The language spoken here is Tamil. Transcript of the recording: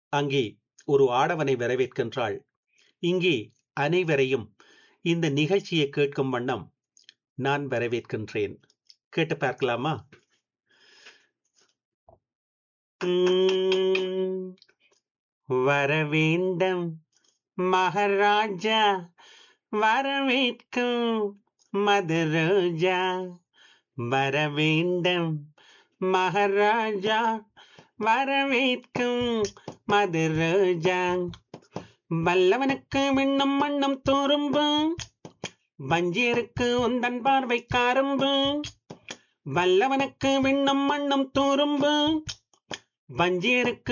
அங்கே ஒரு ஆடவனை வரவேற்கின்றாள் இங்கே அனைவரையும் இந்த நிகழ்ச்சியை கேட்கும் வண்ணம் நான் வரவேற்கின்றேன் கேட்டு பார்க்கலாமா உம், வரவேண்டும் மகாராஜா வரவேற்கும் மதுரோஜா வரவேண்டும் மகாராஜா வரவேற்கும் மதுரோஜா வல்லவனுக்கு விண்ணும் மண்ணும் தோறும்பு வஞ்சியருக்கு உந்தன் பார்வை காரும்பு வல்லவனுக்கு விண்ணும் மண்ணும் தோறும்பு வஞ்சியருக்கு